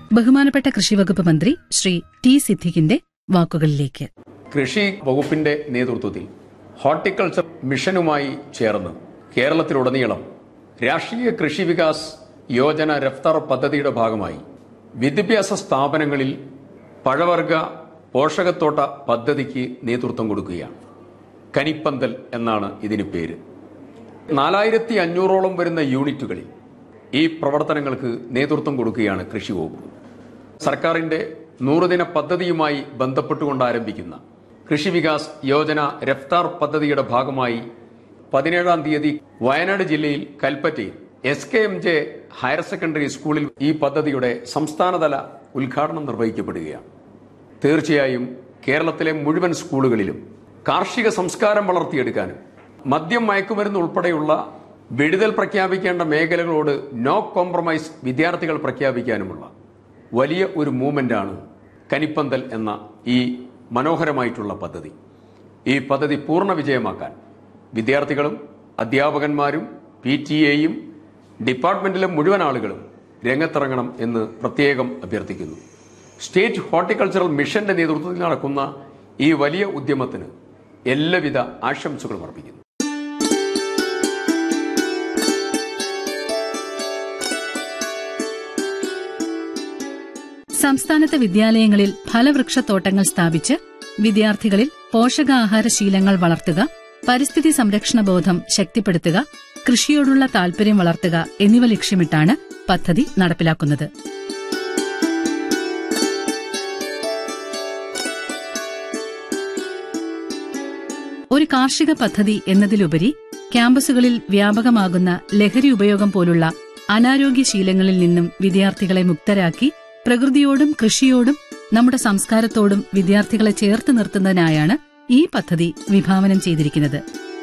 ബഹുമാനപ്പെട്ട കൃഷിവകുപ്പ് മന്ത്രി ശ്രീ ടി സിദ്ദിഖിന്റെ വാക്കുകളിലേക്ക് കൃഷി വകുപ്പിന്റെ നേതൃത്വത്തിൽ ഹോർട്ടിക്കൾച്ചർ മിഷനുമായി ചേർന്ന് കേരളത്തിലുടനീളം രാഷ്ട്രീയ കൃഷി വികാസ് യോജന രഫ്താർ പദ്ധതിയുടെ ഭാഗമായി വിദ്യാഭ്യാസ സ്ഥാപനങ്ങളിൽ പഴവർഗ പോഷകത്തോട്ട പദ്ധതിക്ക് നേതൃത്വം കൊടുക്കുകയാണ് കനിപ്പന്തൽ എന്നാണ് ഇതിന് പേര് നാലായിരത്തി അഞ്ഞൂറോളം വരുന്ന യൂണിറ്റുകളിൽ ഈ പ്രവർത്തനങ്ങൾക്ക് നേതൃത്വം കൊടുക്കുകയാണ് കൃഷി വകുപ്പ് സർക്കാരിന്റെ നൂറുദിന പദ്ധതിയുമായി ബന്ധപ്പെട്ടുകൊണ്ട് ആരംഭിക്കുന്ന കൃഷി വികാസ് യോജന രഫ്താർ പദ്ധതിയുടെ ഭാഗമായി പതിനേഴാം തീയതി വയനാട് ജില്ലയിൽ കൽപ്പറ്റയിൽ S K M J higher secondary സ്കൂളിൽ ഈ പദ്ധതിയുടെ സംസ്ഥാനതല ഉദ്ഘാടനം നിർവഹിക്കപ്പെടുകയാണ് തീർച്ചയായും കേരളത്തിലെ മുഴുവൻ സ്കൂളുകളിലും കാർഷിക സംസ്കാരം വളർത്തിയെടുക്കാനും മദ്യം മയക്കുമരുന്ന് ഉൾപ്പെടെയുള്ള വിടുതൽ പ്രഖ്യാപിക്കേണ്ട മേഖലകളോട് നോ കോംപ്രമൈസ് വിദ്യാർത്ഥികൾ പ്രഖ്യാപിക്കാനുമുള്ള വലിയ ഒരു മൂവ്മെന്റാണ് കനിപ്പന്തൽ എന്ന ഈ മനോഹരമായിട്ടുള്ള പദ്ധതി ഈ പദ്ധതി പൂർണ്ണ വിജയമാക്കാൻ വിദ്യാർത്ഥികളും അധ്യാപകന്മാരും പി ടി എയും ഡിപ്പാർട്ട്മെന്റിലെ മുഴുവൻ ആളുകളും രംഗത്തിറങ്ങണം എന്ന് പ്രത്യേകം അഭ്യർത്ഥിക്കുന്നു സ്റ്റേറ്റ് ഹോർട്ടിക്കൾച്ചറൽ മിഷന്റെ നേതൃത്വത്തിൽ നടക്കുന്ന ഈ വലിയ ഉദ്യമത്തിന് എല്ലാവിധ ആശംസകളും അർപ്പിക്കുന്നു സംസ്ഥാനത്തെ വിദ്യാലയങ്ങളിൽ ഫലവൃക്ഷത്തോട്ടങ്ങൾ സ്ഥാപിച്ച് വിദ്യാർത്ഥികളിൽ പോഷകാഹാര ശീലങ്ങൾ വളർത്തുക പരിസ്ഥിതി സംരക്ഷണ ബോധം ശക്തിപ്പെടുത്തുക കൃഷിയോടുള്ള താൽപര്യം വളർത്തുക എന്നിവ ലക്ഷ്യമിട്ടാണ് പദ്ധതി നടപ്പിലാക്കുന്നത് ഒരു കാർഷിക പദ്ധതി എന്നതിലുപരി ക്യാമ്പസുകളിൽ വ്യാപകമാകുന്ന ലഹരി ഉപയോഗം പോലുള്ള അനാരോഗ്യ ശീലങ്ങളിൽ നിന്നും വിദ്യാർത്ഥികളെ മുക്തരാക്കി പ്രകൃതിയോടും കൃഷിയോടും നമ്മുടെ സംസ്കാരത്തോടും വിദ്യാർത്ഥികളെ ചേർത്ത് നിർത്തുന്നതിനായാണ് ഈ പദ്ധതി വിഭാവനം ചെയ്തിരിക്കുന്നത്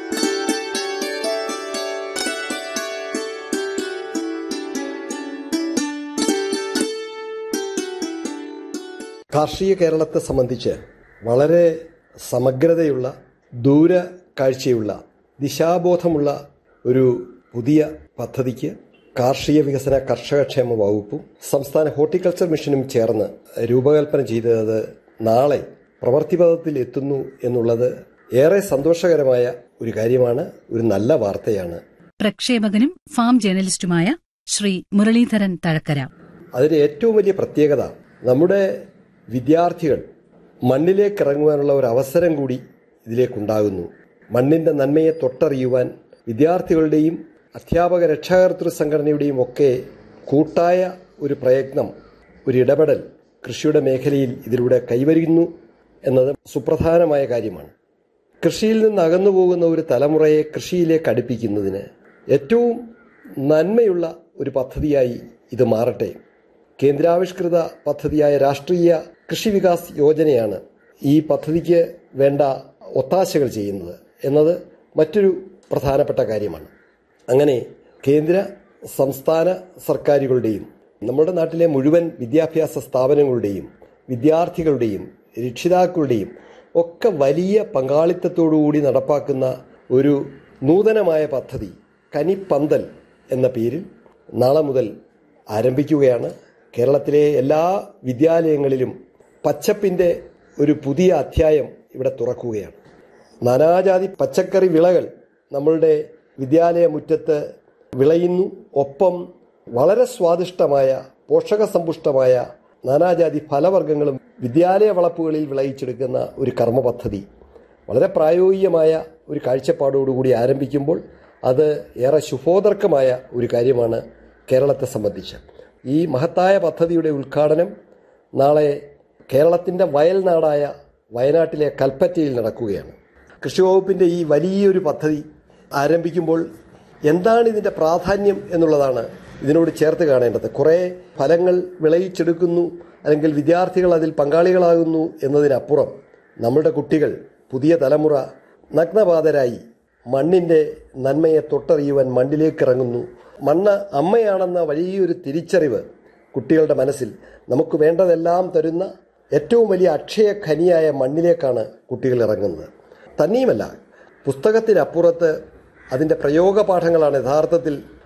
കാർഷിക കേരളത്തെ സംബന്ധിച്ച് വളരെ സമഗ്രതയുള്ള ദൂര കാഴ്ചയുള്ള ദിശാബോധമുള്ള ഒരു പുതിയ പദ്ധതിക്ക് കാർഷിക വികസന കർഷകക്ഷേമ വകുപ്പും സംസ്ഥാന ഹോർട്ടിക്കൾച്ചർ മിഷനും ചേർന്ന് രൂപകൽപ്പന ചെയ്തത് നാളെ പ്രവൃത്തിപഥത്തിൽ എത്തുന്നു എന്നുള്ളത് ഏറെ സന്തോഷകരമായ ഒരു കാര്യമാണ് ഒരു നല്ല വാർത്തയാണ് പ്രക്ഷേപകനും ഫാം ജേർണലിസ്റ്റുമായ ശ്രീ മുരളീധരൻ തഴക്കര അതിന് ഏറ്റവും വലിയ പ്രത്യേകത നമ്മുടെ വിദ്യാർത്ഥികൾ മണ്ണിലേക്ക് ഇറങ്ങുവാനുള്ള ഒരു അവസരം കൂടി ഇതിലേക്കുണ്ടാകുന്നു മണ്ണിന്റെ നന്മയെ തൊട്ടറിയുവാൻ വിദ്യാർത്ഥികളുടെയും അധ്യാപക രക്ഷാകർതൃ സംഘടനയുടെയും ഒക്കെ കൂട്ടായ ഒരു പ്രയത്നം ഒരു ഇടപെടൽ കൃഷിയുടെ മേഖലയിൽ ഇതിലൂടെ കൈവരുന്നു എന്നത് സുപ്രധാനമായ കാര്യമാണ് കൃഷിയിൽ നിന്ന് അകന്നു പോകുന്ന ഒരു തലമുറയെ കൃഷിയിലേക്ക് അടുപ്പിക്കുന്നതിന് ഏറ്റവും നന്മയുള്ള ഒരു പദ്ധതിയായി ഇത് മാറട്ടെ കേന്ദ്രാവിഷ്കൃത പദ്ധതിയായ രാഷ്ട്രീയ കൃഷി വികാസ് യോജനയാണ് ഈ പദ്ധതിക്ക് വേണ്ട ഒത്താശകൾ ചെയ്യുന്നത് എന്നത് മറ്റൊരു പ്രധാനപ്പെട്ട കാര്യമാണ് അങ്ങനെ കേന്ദ്ര സംസ്ഥാന സർക്കാരുകളുടെയും നമ്മുടെ നാട്ടിലെ മുഴുവൻ വിദ്യാഭ്യാസ സ്ഥാപനങ്ങളുടെയും വിദ്യാർത്ഥികളുടെയും രക്ഷിതാക്കളുടെയും ഒക്കെ വലിയ പങ്കാളിത്തത്തോടുകൂടി നടപ്പാക്കുന്ന ഒരു നൂതനമായ പദ്ധതി കനിപ്പന്തൽ എന്ന പേരിൽ നാളെ മുതൽ ആരംഭിക്കുകയാണ് കേരളത്തിലെ എല്ലാ വിദ്യാലയങ്ങളിലും പച്ചപ്പിന്റെ ഒരു പുതിയ അധ്യായം ഇവിടെ തുറക്കുകയാണ് നാനാജാതി പച്ചക്കറി വിളകൾ നമ്മളുടെ വിദ്യാലയ മുറ്റത്ത് വിളയുന്നു ഒപ്പം വളരെ സ്വാദിഷ്ടമായ പോഷകസമ്പുഷ്ടമായ നാനാജാതി ഫലവർഗ്ഗങ്ങളും വിദ്യാലയ വളപ്പുകളിൽ വിളയിച്ചെടുക്കുന്ന ഒരു കർമ്മ പദ്ധതി വളരെ പ്രായോഗികമായ ഒരു കാഴ്ചപ്പാടോടുകൂടി ആരംഭിക്കുമ്പോൾ അത് ഏറെ ശുഭോദർക്കമായ ഒരു കാര്യമാണ് കേരളത്തെ സംബന്ധിച്ച് ഈ മഹത്തായ പദ്ധതിയുടെ ഉദ്ഘാടനം നാളെ കേരളത്തിൻ്റെ വയൽനാടായ വയനാട്ടിലെ കൽപ്പറ്റയിൽ നടക്കുകയാണ് കൃഷി വകുപ്പിൻ്റെ ഈ വലിയൊരു പദ്ധതി ആരംഭിക്കുമ്പോൾ എന്താണ് ഇതിൻ്റെ പ്രാധാന്യം എന്നുള്ളതാണ് ഇതിനോട് ചേർത്ത് കാണേണ്ടത് കുറേ ഫലങ്ങൾ വിളയിച്ചെടുക്കുന്നു അല്ലെങ്കിൽ വിദ്യാർത്ഥികൾ അതിൽ പങ്കാളികളാകുന്നു എന്നതിനപ്പുറം നമ്മുടെ കുട്ടികൾ പുതിയ തലമുറ നഗ്നപാതരായി മണ്ണിന്റെ നന്മയെ തൊട്ടറിയുവാൻ മണ്ണിലേക്ക് ഇറങ്ങുന്നു മണ്ണ് അമ്മയാണെന്ന വലിയൊരു തിരിച്ചറിവ് കുട്ടികളുടെ മനസ്സിൽ നമുക്ക് വേണ്ടതെല്ലാം തരുന്ന ഏറ്റവും വലിയ അക്ഷയ ഖനിയായ മണ്ണിലേക്കാണ് കുട്ടികൾ ഇറങ്ങുന്നത് തന്നെയുമല്ല പുസ്തകത്തിനപ്പുറത്ത് അതിൻ്റെ പ്രയോഗ പാഠങ്ങളാണ് യഥാർത്ഥത്തിൽ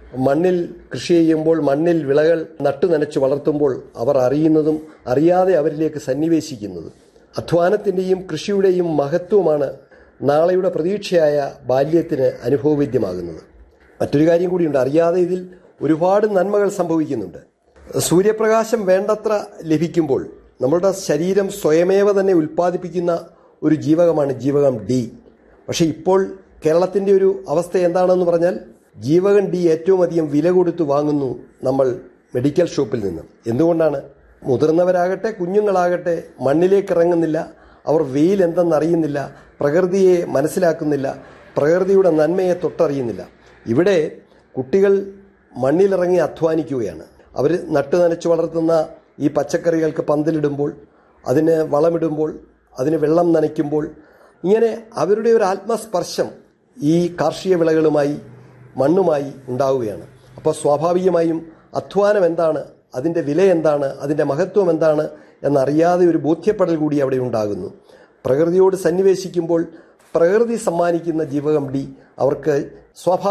മണ്ണിൽ കൃഷി ചെയ്യുമ്പോൾ മണ്ണിൽ വിളകൾ നട്ടു നനച്ച് വളർത്തുമ്പോൾ അവർ അറിയുന്നതും അറിയാതെ അവരിലേക്ക് സന്നിവേശിക്കുന്നതും അധ്വാനത്തിന്റെയും കൃഷിയുടെയും മഹത്വമാണ് നാളെയുടെ പ്രതീക്ഷയായ ബാല്യത്തിന് അനുഭവവേദ്യമാകുന്നത് മറ്റൊരു കാര്യം കൂടിയുണ്ട് അറിയാതെ ഇതിൽ ഒരുപാട് നന്മകൾ സംഭവിക്കുന്നുണ്ട് സൂര്യപ്രകാശം വേണ്ടത്ര ലഭിക്കുമ്പോൾ നമ്മുടെ ശരീരം സ്വയമേവ തന്നെ ഉൽപ്പാദിപ്പിക്കുന്ന ഒരു ജീവകമാണ് ജീവകം ഡി പക്ഷെ ഇപ്പോൾ കേരളത്തിന്റെ ഒരു അവസ്ഥ എന്താണെന്ന് പറഞ്ഞാൽ ജീവകം ഡി ഏറ്റവും അധികം വില കൊടുത്ത് വാങ്ങുന്നു നമ്മൾ മെഡിക്കൽ ഷോപ്പിൽ നിന്ന് എന്തുകൊണ്ടാണ് മുതിർന്നവരാകട്ടെ കുഞ്ഞുങ്ങളാകട്ടെ മണ്ണിലേക്ക് ഇറങ്ങുന്നില്ല അവർ വെയിൽ എന്തെന്നറിയുന്നില്ല പ്രകൃതിയെ മനസ്സിലാക്കുന്നില്ല പ്രകൃതിയുടെ നന്മയെ തൊട്ടറിയുന്നില്ല ഇവിടെ കുട്ടികൾ മണ്ണിലിറങ്ങി അധ്വാനിക്കുകയാണ് അവർ നട്ടു നനച്ചു വളർത്തുന്ന ഈ പച്ചക്കറികൾക്ക് പന്തലിടുമ്പോൾ അതിന് വളമിടുമ്പോൾ അതിന് വെള്ളം നനയ്ക്കുമ്പോൾ ഇങ്ങനെ അവരുടെ ഒരു ആത്മസ്പർശം ഈ കാർഷിക വിളകളുമായി മണ്ണുമായി ഉണ്ടാവുകയാണ് അപ്പോൾ സ്വാഭാവികമായും അധ്വാനം എന്താണ് അതിൻ്റെ വില എന്താണ് അതിൻ്റെ മഹത്വം എന്താണ് എന്നറിയാതെ ഒരു ബോധ്യപ്പെടൽ കൂടി അവിടെ ഉണ്ടാകുന്നു പ്രകൃതിയോട് സന്നിവേശിക്കുമ്പോൾ പ്രകൃതി സമ്മാനിക്കുന്ന ജീവകം ഡി അവർക്ക് സ്വാഭാവിക